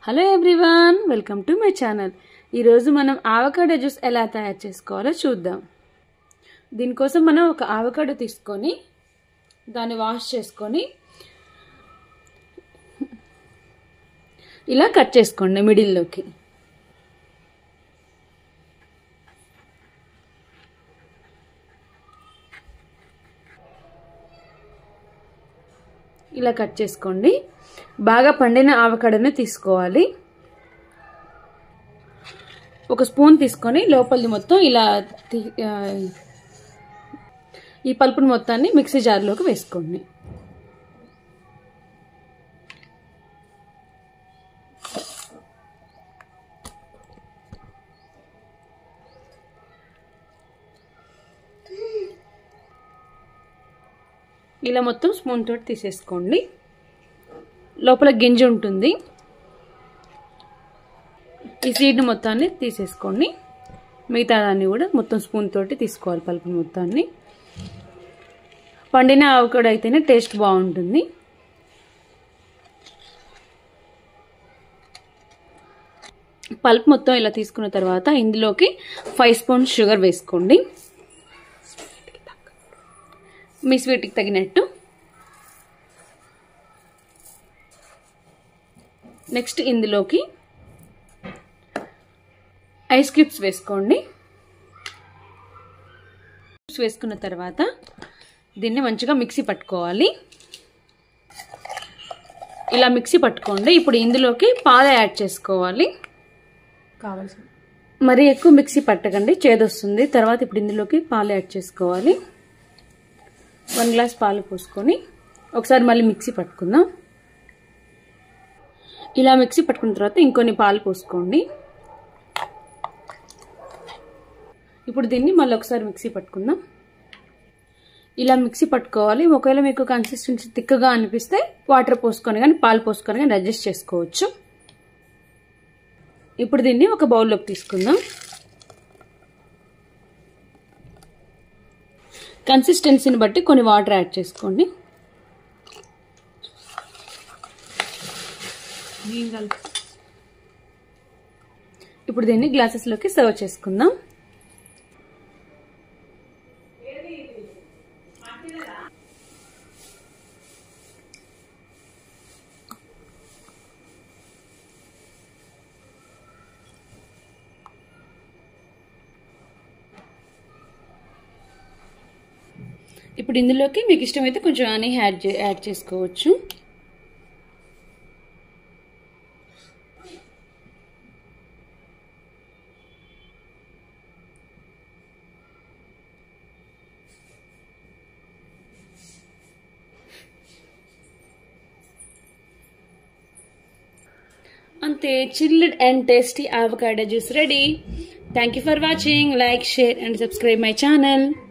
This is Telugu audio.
hello everyone welcome to my channel ఈరోజు మనం ఆవకాడో జ్యూస్ ఎలా తయారు చేసుకోవాలో చూద్దాం దీనికోసం మనం ఒక ఆవకాడో తీసుకొని దాన్ని వాష్ చేసుకొని ఇలా కట్ చేసుకోండి మిడిల్లోకి ఇలా కట్ చేసుకోండి బాగా పండిన ఆవకాడనే తీసుకోవాలి ఒక స్పూన్ తీసుకొని లోపలిది మొత్తం ఇలా ఈ పల్పుని మొత్తాన్ని మిక్సీ జార్లోకి వేసుకోండి ఇలా మొత్తం స్పూన్ తోటి తీసేసుకోండి లోపల గింజ ఉంటుంది ఈ సీడ్ని మొత్తాన్ని తీసేసుకోండి మిగతా దాన్ని కూడా మొత్తం స్పూన్ తోటి తీసుకోవాలి పలుపు మొత్తాన్ని పండిన ఆవకాడ అయితేనే టేస్ట్ బాగుంటుంది పల్ప్ మొత్తం ఇలా తీసుకున్న తర్వాత ఇందులోకి ఫైవ్ స్పూన్ షుగర్ వేసుకోండి మీ స్వీట్కి తగినట్టు నెక్స్ట్ ఇందులోకి ఐస్ క్యూబ్స్ వేసుకోండి వేసుకున్న తర్వాత దీన్ని మంచిగా మిక్సీ పట్టుకోవాలి ఇలా మిక్సీ పట్టుకోండి ఇప్పుడు ఇందులోకి పాలు యాడ్ చేసుకోవాలి కావాల్సిన మరీ ఎక్కువ మిక్సీ పట్టకండి చేదొస్తుంది తర్వాత ఇప్పుడు ఇందులోకి పాలు యాడ్ చేసుకోవాలి వన్ గ్లాస్ పాలు పోసుకొని ఒకసారి మళ్ళీ మిక్సీ పట్టుకుందాం ఇలా మిక్సీ పట్టుకున్న తర్వాత ఇంకొన్ని పాలు పోసుకోండి ఇప్పుడు దీన్ని మళ్ళీ ఒకసారి మిక్సీ పట్టుకుందాం ఇలా మిక్సీ పట్టుకోవాలి ఒకవేళ మీకు కన్సిస్టెన్సీ థిక్గా అనిపిస్తే వాటర్ పోసుకొని కానీ పాలు పోసుకొని కానీ అడ్జస్ట్ చేసుకోవచ్చు ఇప్పుడు దీన్ని ఒక బౌల్లోకి తీసుకుందాం కన్సిస్టెన్సీని బట్టి కొన్ని వాటర్ యాడ్ చేసుకోండి ఇప్పుడు దీన్ని గ్లాసెస్లోకి సర్వ్ చేసుకుందాం ఇప్పుడు ఇందులోకి మీకు ఇష్టమైతే కొంచెం హనీ యాడ్ యాడ్ చేసుకోవచ్చు అంతే chilled and tasty avocado juice ready thank you for watching like share and subscribe my channel